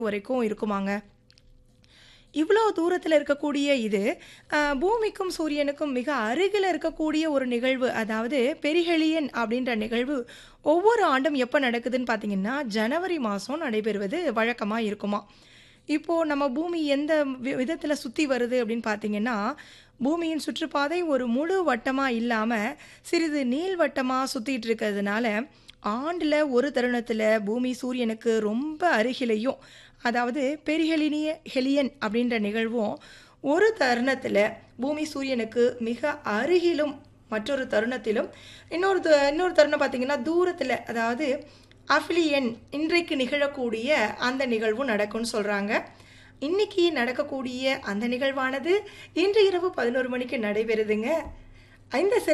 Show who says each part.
Speaker 1: வரைக்கும் இருக்குமாங்க. இவ்ளோ தூரத்தில இருக்கக்கூடிய இது, அ பூமிக்கும் சூரியனுக்கும் மிக அருகில இருக்கக்கூடிய ஒரு நிகழ்வு. அதாவது பெரிஹெலியன் அப்படின்ற நிகழ்வு ஒவ்வொரு ஆண்டும் எப்ப நடக்குதுன்னு பார்த்தீங்கன்னா, ஜனவரி மாசம் நடைபெறுவது வழக்கமா இருக்குமாம். இப்போ நம்ம பூமி எந்த வி விதத்தில சுத்தி வருது அப்படின்னு பார்த்தீங்கன்னா, பூமியின் சுற்றுப்பாதை ஒரு முழு வட்டமா இல்லாம, சிறிது நீள்வட்டமா சுத்திட்டு இருக்கிறதுனால, ஆண்டுல ஒரு தருணத்தில பூமி சூரியனுக்கு ரொம்ப அருகிலேயும், அதாவது பெரிஹெலினிய ஹெலியன் அப்படின்ற நிகழ்வும், ஒரு தருணத்தில பூமி சூரியனுக்கு மிக அருகிலும், மற்றொரு தருணத்திலும், இன்னொரு த இன்னொரு தருணம் பார்த்தீங்கன்னா, தூரத்தில அதாவது அஃபிலியன் இன்றைக்கு நிகழக்கூடிய அந்த நிகழ்வும் நடக்கும்னு சொல்றாங்க. இன்னைக்கு நடக்கக்கூடிய அந்த நிகழ்வானது, இன்று இரவு 11 மணிக்கு நடைபெறுதுங்க. இந்த